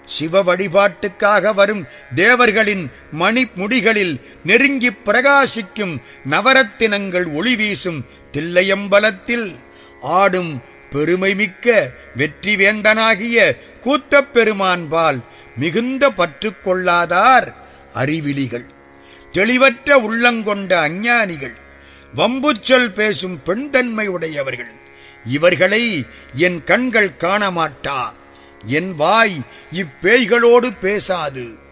சிவ வழிபாட்டுக்காக வரும் தேவர்களின் மணி முடிகளில் நெருங்கிப் பிரகாசிக்கும் நவரத்தினங்கள் ஒளி வீசும் தில்லையம்பலத்தில் ஆடும் பெருமைமிக்க வெற்றி வேந்தனாகிய கூத்தப் பெருமான்பால் மிகுந்த பற்று கொள்ளாதார் அறிவிலிகள் தெளிவற்ற உள்ளங்கொண்ட அஞ்ஞானிகள் வம்புச்சொல் பேசும் பெண்தன்மை உடையவர்கள் இவர்களை என் கண்கள் காணமாட்டா என் வாய் இப்பேய்களோடு பேசாது